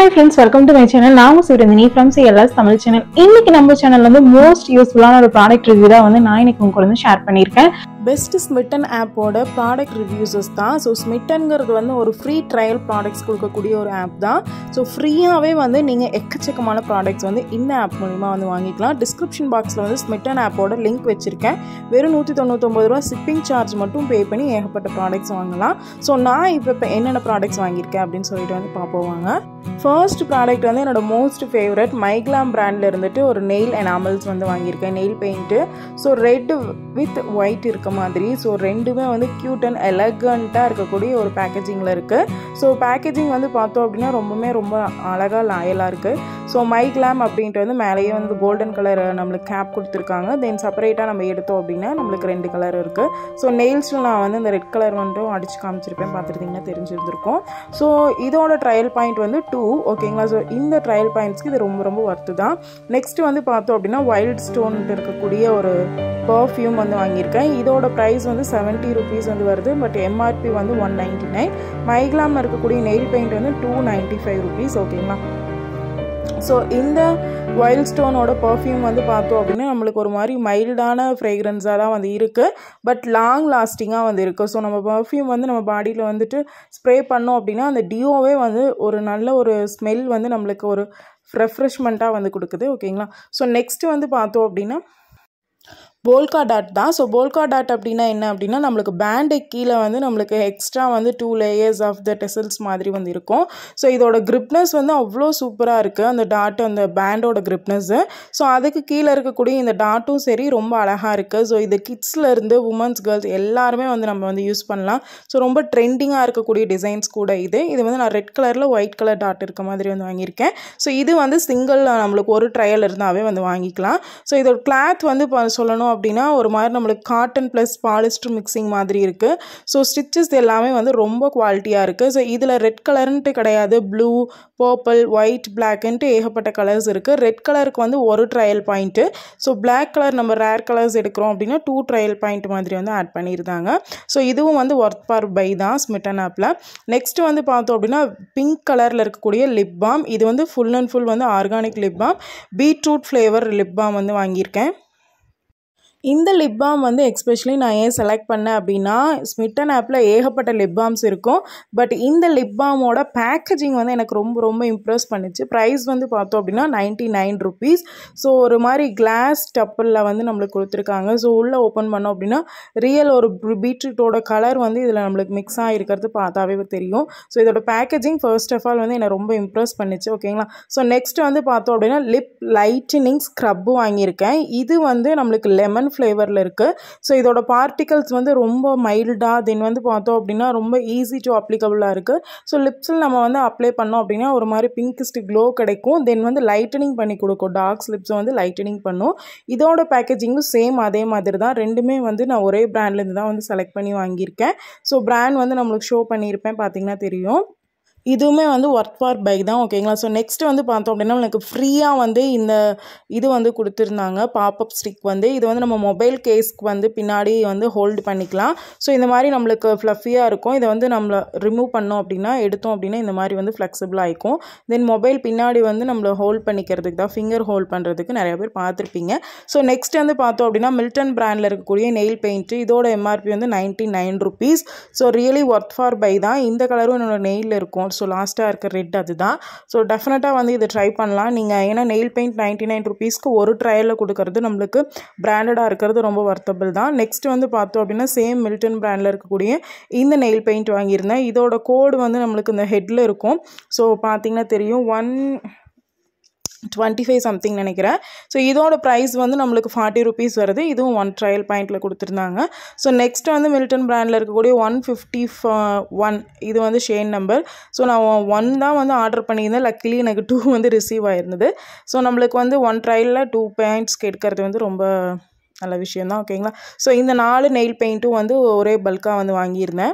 hi friends welcome to my channel நான் உங்க Suranthini from CLS Tamil channel இன்னைக்கு நம்ம சேனல் வந்து மோஸ்ட் யூஸ்ஃபுல்லான ஒரு ப்ராடக்ட் ரிவ்யூ தான் வந்து நான் இன்னைக்கு உங்க கூட வந்து ஷேர் பண்ணியிருக்கேன் பெஸ்ட் ஸ்மிட்டன் ஆப்போட ப்ராடக்ட் ரிவ்யூஸஸ் தான் ஸோ ஸ்மிட்டன்கிறது வந்து ஒரு ஃப்ரீ ட்ரையல் ப்ராடக்ட்ஸ் கொடுக்கக்கூடிய ஒரு ஆப் தான் ஸோ ஃப்ரீயாகவே வந்து நீங்கள் எக்கச்சக்கமான ப்ராடக்ட்ஸ் வந்து இந்த ஆப் மூலிமா வந்து வாங்கிக்கலாம் டிஸ்கிரிப்ஷன் பாக்ஸில் வந்து ஸ்மிட்டன் ஆப்போட லிங்க் வச்சுருக்கேன் வெறும் நூற்றி தொண்ணூத்தொம்பது ரூபா ஷிப்பிங் சார்ஜ் மட்டும் பே பண்ணி ஏகப்பட்ட ப்ராடக்ட்ஸ் வாங்கலாம் ஸோ நான் இப்போ இப்போ என்னென்ன ப்ராடக்ட்ஸ் வாங்கியிருக்கேன் அப்படின்னு சொல்லிட்டு வந்து பார்ப்போம் வாங்க ஃபர்ஸ்ட் ப்ராடக்ட் வந்து என்னோட மோஸ்ட் ஃபேவரட் மைக்லாம் பிராண்டில் இருந்துட்டு ஒரு நெயில் எனாமல்ஸ் வந்து வாங்கியிருக்கேன் nail paint so red with white இருக்க மாதிரி ஸோ ரெண்டுமே வந்து க்யூட் அண்ட் எலகண்ட்டாக இருக்கக்கூடிய ஒரு பேக்கேஜிங்கில் இருக்குது ஸோ பேக்கேஜிங் வந்து பார்த்தோம் அப்படின்னா ரொம்பவுமே ரொம்ப அழகாக லாயலாக இருக்குது ஸோ மைக்லாம் அப்படின்ட்டு வந்து மேலேயே வந்து கோல்டன் கலர் நம்மளுக்கு கேப் கொடுத்துருக்காங்க தென் செப்பரேட்டாக நம்ம எடுத்தோம் அப்படின்னா நம்மளுக்கு ரெண்டு கலர் இருக்குது ஸோ நெயில்ஸில் நான் வந்து இந்த ரெட் கலர் வந்துட்டு அடிச்சு காமிச்சிருப்பேன் பார்த்துருந்தீங்கன்னா தெரிஞ்சிருந்திருக்கும் ஸோ இதோட ட்ரையல் பாயிண்ட் வந்து டூ ஓகேங்களா ஸோ இந்த ட்ரையல் பாயிண்ட்ஸ்க்கு இது ரொம்ப ரொம்ப ஒர்த்து தான் நெக்ஸ்ட் வந்து பார்த்தோம் அப்படின்னா வைல்ட் ஸ்டோன் இருக்கக்கூடிய ஒரு பர்ஃப்யூம் வந்து வாங்கியிருக்கேன் இதோட ப்ரைஸ் வந்து செவன்ட்டி ருபீஸ் வந்து வருது பட் எம்ஆர்பி வந்து ஒன் நைன்டி நைன் மைக்லாமில் இருக்கக்கூடிய நெயில் பெயிண்ட் வந்து டூ நைன்ட்டி ஃபைவ் ருபீஸ் ஓகேங்களா ஸோ இந்த வைல்ட் ஸ்டோனோட பர்ஃப்யூம் வந்து பார்த்தோம் அப்படின்னா நம்மளுக்கு ஒரு மாதிரி மைல்டான ஃப்ரேக்ரன்ஸாக தான் வந்து இருக்குது பட் லாங் லாஸ்டிங்காக வந்து இருக்குது ஸோ நம்ம பர்ஃப்யூம் வந்து நம்ம பாடியில் வந்துட்டு ஸ்ப்ரே பண்ணோம் அப்படின்னா அந்த டியோவே வந்து ஒரு நல்ல ஒரு ஸ்மெல் வந்து நம்மளுக்கு ஒரு ரெஃப்ரெஷ்மெண்ட்டாக வந்து கொடுக்குது ஓகேங்களா ஸோ நெக்ஸ்ட் வந்து பார்த்தோம் அப்படின்னா போல்கா டாட் தான் ஸோ போல்கா டாட் அப்படின்னா என்ன அப்படின்னா நம்மளுக்கு பேண்டு கீழே வந்து நம்மளுக்கு எக்ஸ்ட்ரா வந்து two layers of the tassels மாதிரி வந்து இருக்கும் ஸோ இதோட கிரிப்னஸ் வந்து அவ்வளோ சூப்பராக இருக்குது அந்த டாட் அந்த பேண்டோட கிரிப்னஸ்ஸு ஸோ அதுக்கு கீழே இருக்கக்கூடிய இந்த டாட்டும் சரி ரொம்ப அழகாக இருக்குது ஸோ இது கிட்ஸ்லேருந்து உமன்ஸ் கேர்ள்ஸ் எல்லாருமே வந்து நம்ம வந்து யூஸ் பண்ணலாம் ஸோ ரொம்ப ட்ரெண்டிங்காக இருக்கக்கூடிய டிசைன்ஸ் கூட இது இது வந்து நான் ரெட் கலரில் ஒயிட் கலர் டாட் இருக்க மாதிரி வந்து வாங்கியிருக்கேன் ஸோ இது வந்து சிங்கிள் நம்மளுக்கு ஒரு ட்ரையல் இருந்தாவே வந்து வாங்கிக்கலாம் ஸோ இதோட கிளாத் வந்து இப்போ சொல்லணும் அப்படின்னா ஒரு மாதிரி நம்மளுக்கு காட்டன் ப்ளஸ் பாலிஸ்டர் மிக்சிங் மாதிரி இருக்குது ஸோ ஸ்டிச்சஸ் எல்லாமே வந்து ரொம்ப குவாலிட்டியாக இருக்குது ஸோ இதில் ரெட் கலர்ன்ட்டு கிடையாது ப்ளூ பர்பிள் ஒயிட் பிளாக்ன்ட்டு ஏகப்பட்ட கலர்ஸ் இருக்குது ரெட் கலருக்கு வந்து ஒரு trial point so black colour நம்ம ரேர் கலர்ஸ் எடுக்கிறோம் அப்படின்னா டூ ட்ரையல் பாயிண்ட் மாதிரி வந்து ஆட் பண்ணியிருந்தாங்க ஸோ இதுவும் வந்து ஒர்க் ஃபார் பை தான் ஸ்மிட்டன் ஆப்பில் நெக்ஸ்ட் வந்து பார்த்தோம் அப்படின்னா பிங்க் கலரில் இருக்கக்கூடிய லிப் பாம் இது வந்து ஃபுல் அண்ட் ஃபுல் வந்து organic lip balm beetroot flavour lip balm வந்து வாங்கியிருக்கேன் இந்த லிப் பாம் வந்து எக்ஸ்பெஷலி நான் ஏன் செலக்ட் பண்ணேன் அப்படின்னா ஸ்மிட்டன் ஆப்பில் ஏகப்பட்ட லிப் பாம்ஸ் இருக்கும் பட் இந்த லிப் பாமோட பேக்கேஜிங் வந்து எனக்கு ரொம்ப ரொம்ப இம்ப்ரெஸ் பண்ணுச்சு ப்ரைஸ் வந்து பார்த்தோம் அப்படின்னா நைன்ட்டி நைன் ருபீஸ் ஸோ ஒரு மாதிரி கிளாஸ் டப்பில் வந்து நம்மளுக்கு கொடுத்துருக்காங்க ஸோ உள்ளே ஓப்பன் பண்ணோம் அப்படின்னா ரியல் ஒரு பீட்ரூட்டோட கலர் வந்து இதில் நம்மளுக்கு மிக்ஸ் ஆகிருக்கிறது பார்த்தாவே தெரியும் ஸோ இதோட பேக்கேஜிங் ஃபர்ஸ்ட் ஆஃப் ஆல் வந்து என்னை ரொம்ப இம்ப்ரெஸ் பண்ணிச்சு ஓகேங்களா ஸோ நெக்ஸ்ட் வந்து பார்த்தோம் அப்படின்னா லிப் லைட்டனிங் ஸ்க்ரப்பு வாங்கியிருக்கேன் இது வந்து நம்மளுக்கு லெமன் ஃப்ளேவரில் இருக்குது ஸோ இதோட பார்ட்டிகல்ஸ் வந்து ரொம்ப மைல்டாக தென் வந்து பார்த்தோம் அப்படின்னா ரொம்ப ஈஸி டு அப்ளிகபிளாக இருக்குது ஸோ லிப்ஸில் நம்ம வந்து அப்ளை பண்ணோம் அப்படின்னா ஒரு மாதிரி பிங்கிஸ்ட் க்ளோ கிடைக்கும் தென் வந்து லைட்டனிங் பண்ணி கொடுக்கும் டார்க் லிப்ஸை வந்து லைட்டனிங் பண்ணும் இதோட பேக்கேஜிங்கும் சேம் அதே மாதிரி தான் ரெண்டுமே வந்து நான் ஒரே பிராண்ட்லேருந்து தான் வந்து செலக்ட் பண்ணி வாங்கியிருக்கேன் ஸோ பிராண்ட் வந்து நம்மளுக்கு ஷோ பண்ணியிருப்பேன் பார்த்தீங்கன்னா தெரியும் இதுவுமே வந்து ஒர்க் ஃபார் பைக் தான் ஓகேங்களா ஸோ நெக்ஸ்ட் வந்து பார்த்தோம் அப்படின்னா எனக்கு ஃப்ரீயாக வந்து இந்த இது வந்து கொடுத்துருந்தாங்க பாப்அப் ஸ்டிக் வந்து இது வந்து நம்ம மொபைல் கேஸ்க்கு வந்து பின்னாடி வந்து ஹோல்டு பண்ணிக்கலாம் ஸோ இந்த மாதிரி நம்மளுக்கு ஃப்ளஃபியாக இருக்கும் இதை வந்து நம்மளை ரிமூவ் பண்ணோம் அப்படின்னா எடுத்தோம் அப்படின்னா இந்த மாதிரி வந்து ஃப்ளெக்சிபிளாக இருக்கும் தென் மொபைல் பின்னாடி வந்து நம்மளை ஹோல்ட் பண்ணிக்கிறதுக்கு தான் ஃபிங்கர் ஹோல்ட் பண்ணுறதுக்கு நிறைய பேர் பார்த்துருப்பீங்க ஸோ நெக்ஸ்ட் வந்து பார்த்தோம் அப்படின்னா மில்டன் பிராண்டில் இருக்கக்கூடிய நெயில் பெயிண்ட்டு இதோட எம்ஆர்பி வந்து ninety nine rupees so really worth for buy தான் இந்த கலரும் என்னோட நெயிலில் இருக்கும் ஸோ லாஸ்ட்டாக இருக்க ரெட் அதுதான் ஸோ டெஃபினட்டாக வந்து இதை ட்ரை பண்ணலாம் நீங்கள் ஏன்னா நெயில் பெயிண்ட் நைன்ட்டி நைன் ருபீஸ்க்கு ஒரு ட்ரையலில் கொடுக்கறது நம்மளுக்கு பிராண்டடாக இருக்கிறது ரொம்ப வர்த்தபிள் தான் நெக்ஸ்ட் வந்து பார்த்தோம் அப்படின்னா சேம் மில்டன் பிராண்டில் இருக்கக்கூடிய இந்த நெயில் பெயிண்ட் வாங்கியிருந்தேன் இதோட கோடு வந்து நம்மளுக்கு இந்த ஹெட்டில் இருக்கும் ஸோ பார்த்தீங்கன்னா தெரியும் ஒன் டுவெண்ட்டி ஃபைவ் சம்திங் நினைக்கிறேன் ஸோ இதோட ப்ரைஸ் வந்து நம்மளுக்கு ஃபார்ட்டி ருபீஸ் வருது இதுவும் ஒன் ட்ரையல் பாயிண்டில் கொடுத்துருந்தாங்க ஸோ நெக்ஸ்ட் வந்து மில்டன் பிராண்டில் இருக்கக்கூடிய ஒன் ஃபிஃப்டி ஒன் இது வந்து ஷேன் நம்பர் ஸோ நான் ஒன் தான் வந்து ஆர்டர் பண்ணியிருந்தேன் லக்கிலி எனக்கு டூ வந்து ரிசீவ் ஆயிருந்தது ஸோ நம்மளுக்கு வந்து ஒன் ட்ரையலில் டூ பாயிண்ட்ஸ்க்கு எடுக்கிறது வந்து ரொம்ப நல்ல விஷயம் தான் ஓகேங்களா ஸோ இந்த நாலு நெயில் பெயிண்ட்டும் வந்து ஒரே பல்காக வந்து வாங்கியிருந்தேன்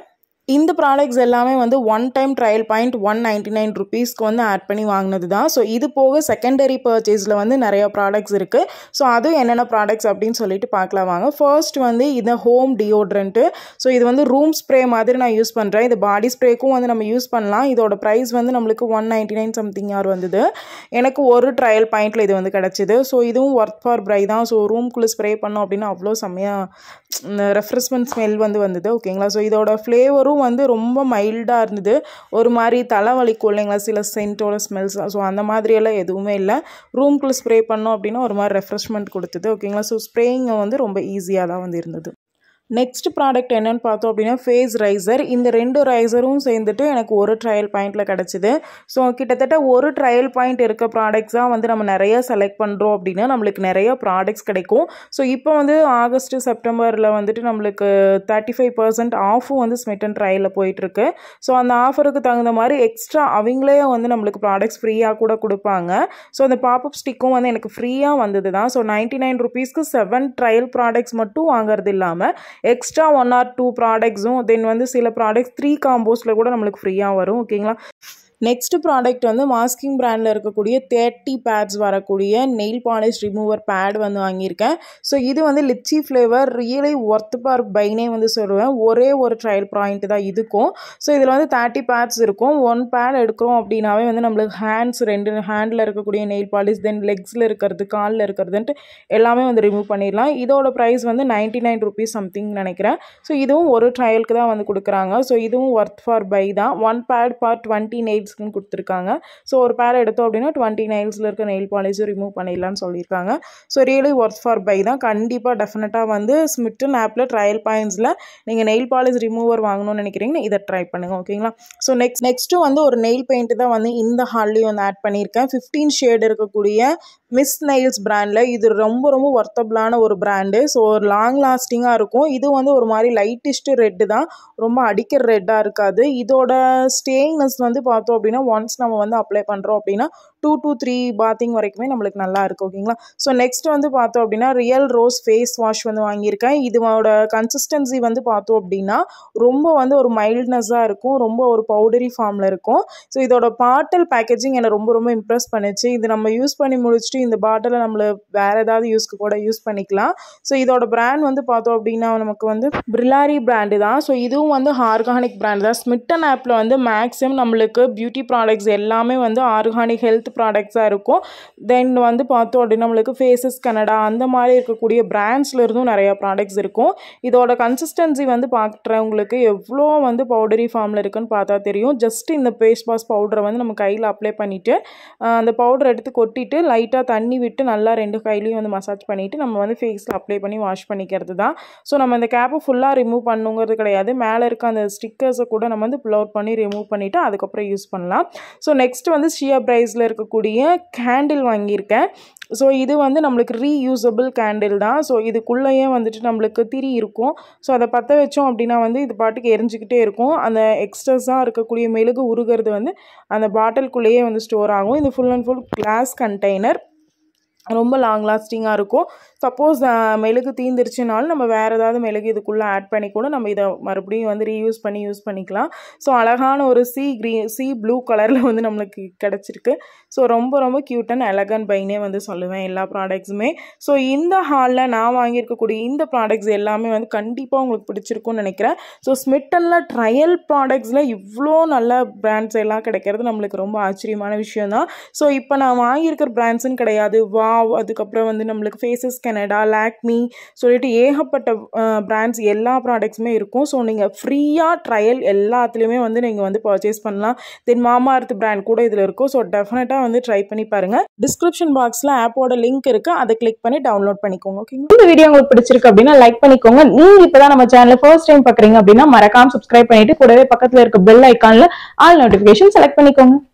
இந்த ப்ராடக்ட்ஸ் எல்லாமே வந்து one time trial point one ninety nine ருபீஸ்க்கு வந்து ஆட் பண்ணி வாங்கினது தான் ஸோ இது போக செகண்டரி பர்ச்சேஸில் வந்து நிறைய ப்ராடக்ட்ஸ் இருக்குது ஸோ அதுவும் என்னென்ன ப்ராடக்ட்ஸ் அப்படின்னு சொல்லிட்டு பார்க்கலாம் வாங்க ஃபர்ஸ்ட் வந்து இது ஹோம் டியோட்ரண்ட்டு ஸோ இது வந்து ரூம் ஸ்ப்ரே மாதிரி நான் யூஸ் பண்ணுறேன் இது பாடி ஸ்ப்ரேக்கும் வந்து நம்ம யூஸ் பண்ணலாம் இதோட ப்ரைஸ் வந்து நம்மளுக்கு ஒன் நைன்டி நைன் சம்திங் யார் வந்தது எனக்கு ஒரு ட்ரையல் பாயிண்டில் இது வந்து கிடச்சிது ஸோ இதுவும் ஒர்க் ஃபார் ப்ரை தான் ஸோ ரூம்குள்ளே ஸ்ப்ரே பண்ணோம் அப்படின்னா அவ்வளோ செம்மையாக ரெஃப்ரெஷ்மெண்ட் ஸ்மெல் வந்து வந்தது ஓகேங்களா ஸோ இதோட ஃப்ளேவரும் வந்து ரொம்ப மைல்டாக இருந்தது ஒரு மாதிரி தலைவலிக்கும் இல்லைங்களா சில சென்ட்டோட ஸ்மெல்ஸ் ஸோ அந்த மாதிரியெல்லாம் எதுவுமே இல்லை ரூம்குள்ளே ஸ்ப்ரே பண்ணோம் அப்படின்னா ஒரு மாதிரி ரெஃப்ரெஷ்மெண்ட் கொடுத்தது ஓகேங்களா ஸோ ஸ்ப்ரேயிங் வந்து ரொம்ப ஈஸியாக தான் வந்து இருந்தது நெக்ஸ்ட் ப்ராடக்ட் என்னென்னு பார்த்தோம் அப்படின்னா ஃபேஸ் ரைசர் இந்த ரெண்டு ரைசரும் சேர்ந்துட்டு எனக்கு ஒரு ட்ரையல் பாயிண்டில் கிடச்சிது ஸோ கிட்டத்தட்ட ஒரு ட்ரையல் பாயிண்ட் இருக்க ப்ராடக்ட்ஸ் தான் வந்து நம்ம நிறைய செலக்ட் பண்ணுறோம் அப்படின்னா நம்மளுக்கு நிறைய ப்ராடக்ட்ஸ் கிடைக்கும் ஸோ இப்போ வந்து ஆகஸ்ட் செப்டம்பரில் வந்துட்டு நம்மளுக்கு தேர்ட்டி ஃபைவ் பர்சன்ட் ஆஃபும் வந்து ஸ்மிட் அண்ட் ட்ரையலில் போயிட்டுருக்கு ஸோ அந்த ஆஃபருக்கு தகுந்த மாதிரி எக்ஸ்ட்ரா அவங்களே வந்து நம்மளுக்கு ப்ராடக்ட்ஸ் ஃப்ரீயாக கூட கொடுப்பாங்க ஸோ அந்த பாப்அப் ஸ்டிக்கும் வந்து எனக்கு ஃப்ரீயாக வந்தது தான் ஸோ நைன்ட்டி நைன் ருபீஸ்க்கு செவன் ட்ரையல் ப்ராடக்ட்ஸ் மட்டும் வாங்குறது இல்லாமல் எக்ஸ்ட்ரா ஒன் ஆர் டூ ப்ராடக்ட்ஸும் தென் வந்து சில ப்ராடக்ட்ஸ் த்ரீ காம்போஸில் கூட நம்மளுக்கு ஃப்ரீயாக வரும் ஓகேங்களா நெக்ஸ்ட் ப்ராடக்ட் வந்து மாஸ்கிங் பிராண்டில் இருக்கக்கூடிய தேர்ட்டி பேட்ஸ் வரக்கூடிய நெயில் பாலிஷ் ரிமூவர் பேட் வந்து வாங்கியிருக்கேன் ஸோ இது வந்து litchi flavour really worth for பைனே வந்து சொல்லுவேன் ஒரே ஒரு ட்ரையல் பாயிண்ட் தான் இதுக்கும் ஸோ இதில் வந்து தேர்ட்டி பேட்ஸ் இருக்கும் ஒன் பேட் எடுக்கிறோம் அப்படின்னாவே வந்து நம்மளுக்கு ஹேண்ட்ஸ் ரெண்டு ஹேண்டில் இருக்கக்கூடிய நெயில் பாலிஷ் தென் லெக்ஸில் இருக்கிறது காலில் இருக்கிறதுன்ட்டு எல்லாமே வந்து ரிமூவ் பண்ணிடலாம் இதோட ப்ரைஸ் வந்து நைன்ட்டி நைன் ருபீஸ் சம்திங் நினைக்கிறேன் ஸோ இதுவும் ஒரு ட்ரையலுக்கு தான் வந்து கொடுக்குறாங்க ஸோ இதுவும் ஒர்த் ஃபார் பை தான் ஒன் பேட் ஃபார் டுவெண்ட்டி நெயில்ஸ்க்குன்னு கொடுத்துருக்காங்க ஸோ ஒரு பேர் எடுத்தோம் அப்படின்னா டுவெண்ட்டி நெயில்ஸில் இருக்க நெயில் பாலிஷும் ரிமூவ் பண்ணிடலாம்னு சொல்லியிருக்காங்க so really worth for buy தான் கண்டிப்பாக டெஃபினட்டாக வந்து ஸ்மிட்டன் ஆப்பில் ட்ரையல் பாயிண்ட்ஸில் நீங்கள் நெயில் பாலிஷ் ரிமூவர் வாங்கணும்னு நினைக்கிறீங்கன்னா இதை ட்ரை பண்ணுங்கள் ஓகேங்களா ஸோ நெக்ஸ்ட் நெக்ஸ்ட்டு வந்து ஒரு நெயில் பெயிண்ட் தான் வந்து இந்த ஹால்லையும் வந்து ஆட் பண்ணியிருக்கேன் ஃபிஃப்டீன் ஷேட் இருக்கக்கூடிய மிஸ் நெயில்ஸ் பிராண்டில் இது ரொம்ப ரொம்ப ஒர்த்தபிளான ஒரு பிராண்டு ஸோ ஒரு லாங் லாஸ்டிங்காக இருக்கும் இது வந்து ஒரு மாதிரி லைட்டிஸ்ட்டு ரெட்டு தான் ரொம்ப அடிக்கிற ரெட்டாக இருக்காது இதோட ஸ்டேயிங்னஸ் வந்து பார்த்தோம் அப்படின்னா ஒன்ஸ் நம்ம வந்து அப்ளை பண்ணுறோம் அப்படின்னா டூ டூ த்ரீ பாத்திங் வரைக்குமே நம்மளுக்கு நல்லா இருக்குது ஓகேங்களா ஸோ நெக்ஸ்ட் வந்து பார்த்தோம் அப்படின்னா ரியல் ரோஸ் ஃபேஸ் வாஷ் வந்து வாங்கியிருக்கேன் இதோட கன்சிஸ்டன்சி வந்து பார்த்தோம் அப்படின்னா ரொம்ப வந்து ஒரு மைல்ட்னஸாக இருக்கும் ரொம்ப ஒரு பவுடரி ஃபார்மில் இருக்கும் ஸோ இதோட பாட்டில் பேக்கேஜிங் என்னை ரொம்ப ரொம்ப இம்ப்ரெஸ் பண்ணுச்சு இது நம்ம யூஸ் பண்ணி முடிச்சுட்டு இந்த பாட்டிலை நம்மள வேறு ஏதாவது யூஸ்க்கு கூட யூஸ் பண்ணிக்கலாம் ஸோ இதோட பிராண்ட் வந்து பார்த்தோம் அப்படின்னா நமக்கு வந்து பிரிலாரி பிராண்டு தான் ஸோ இதுவும் வந்து ஆர்கானிக் பிராண்ட் தான் ஸ்மிட்டன் ஆப்பில் வந்து மேக்ஸிமம் நம்மளுக்கு பியூட்டி ப்ராடக்ட்ஸ் எல்லாமே வந்து ஆர்கானிக் ஹெல்த் ப்ராடக்ட்ஸாக இருக்கும் தென் வந்து பார்த்தோம் அப்படின்னா நம்மளுக்கு ஃபேஸஸ் கனடா அந்த மாதிரி இருக்கக்கூடிய பிராண்ட்ஸில் இருந்தும் நிறையா ப்ராடக்ட்ஸ் இருக்கும் இதோட கன்சிஸ்டன்சி வந்து பார்க்குறவங்களுக்கு எவ்வளோ வந்து பவுடரி ஃபார்மில் இருக்குன்னு பார்த்தா தெரியும் ஜஸ்ட் இந்த ஃபேஸ் வாஷ் பவுடரை வந்து நம்ம கையில் அப்ளை பண்ணிவிட்டு அந்த பவுடர் எடுத்து கொட்டிட்டு லைட்டாக தண்ணி விட்டு நல்லா ரெண்டு கையிலையும் வந்து மசாஜ் பண்ணிவிட்டு நம்ம வந்து ஃபேஸில் அப்ளை பண்ணி வாஷ் பண்ணிக்கிறது தான் ஸோ நம்ம இந்த கேப்பை ஃபுல்லாக ரிமூவ் பண்ணுங்கிறது கிடையாது மேலே இருக்க அந்த ஸ்டிக்கர்ஸை கூட நம்ம வந்து புல் அவுட் பண்ணி ரிமூவ் பண்ணிவிட்டு அதுக்கப்புறம் யூஸ் பண்ணலாம் ஸோ நெக்ஸ்ட் வந்து ஷியா ப்ரைஸில் இருக்கக்கூடிய கேண்டில் வாங்கியிருக்கேன் ஸோ இது வந்து நம்மளுக்கு ரீயூசபிள் கேண்டில் தான் ஸோ இதுக்குள்ளேயே வந்துட்டு நம்மளுக்கு திரி இருக்கும் ஸோ அதை பற்ற வச்சோம் அப்படின்னா வந்து இது பாட்டுக்கு எரிஞ்சிக்கிட்டே இருக்கும் அந்த எக்ஸ்ட்ரஸாக இருக்கக்கூடிய மெழுகு உருகிறது வந்து அந்த பாட்டிலுக்குள்ளேயே வந்து ஸ்டோர் ஆகும் இது full and full glass container ரொம்ப லாங் லாஸ்டிங்காக இருக்கும் சப்போஸ் மெழுகு தீந்துருச்சுனாலும் நம்ம வேறு ஏதாவது மெழுகு இதுக்குள்ளே ஆட் பண்ணி கூட நம்ம இதை மறுபடியும் வந்து ரீயூஸ் பண்ணி யூஸ் பண்ணிக்கலாம் ஸோ அழகான ஒரு சி க்ரீன் சி ப்ளூ கலரில் வந்து நம்மளுக்கு கிடச்சிருக்கு ஸோ ரொம்ப ரொம்ப க்யூட் அண்ட் எலகன் பைனே வந்து சொல்லுவேன் எல்லா ப்ராடக்ட்ஸுமே ஸோ இந்த ஹாலில் நான் வாங்கியிருக்கக்கூடிய இந்த ப்ராடக்ட்ஸ் எல்லாமே வந்து கண்டிப்பாக உங்களுக்கு பிடிச்சிருக்கும்னு நினைக்கிறேன் ஸோ ஸ்மிட்டனில் ட்ரையல் ப்ராடக்ட்ஸில் இவ்வளோ நல்ல பிராண்ட்ஸ் எல்லாம் கிடைக்கிறது நம்மளுக்கு ரொம்ப ஆச்சரியமான விஷயம் தான் ஸோ இப்போ நான் வாங்கியிருக்கிற பிராண்ட்ஸுன்னு கிடையாது வாவ் அதுக்கப்புறம் வந்து நம்மளுக்கு ஃபேஸஸ் கனடா லாக்மி சொல்லிட்டு ஏகப்பட்ட பிராண்ட்ஸ் எல்லா ப்ராடக்ட்ஸுமே இருக்கும் ஸோ நீங்கள் ஃப்ரீயாக ட்ரையல் எல்லாத்துலேயுமே வந்து நீங்கள் வந்து பர்ச்சேஸ் பண்ணலாம் தென் மாமா அர்த் பிராண்ட் கூட இதில் இருக்கும் ஸோ டெஃபினட்டாக வந்து ட்ரை பண்ணி பாருங்கள் டிஸ்கிரிப்ஷன் பாக்ஸில் ஆப்போட லிங்க் இருக்குது அதை கிளிக் பண்ணி டவுன்லோட் பண்ணிக்கோங்க ஓகேங்களா இந்த வீடியோ உங்களுக்கு பிடிச்சிருக்கு அப்படின்னா லைக் பண்ணிக்கோங்க நீங்க இப்பதான் நம்ம சேனல் ஃபர்ஸ்ட் டைம் பாக்குறீங்க அப்படின்னா மறக்காம சப்ஸ்கிரைப் பண்ணிட்டு கூடவே பக்கத்துல இருக்க பெல் ஐக்கான்ல ஆல் நோட்டிபிகேஷன் செலக்ட் பண்ணிக்கோங்க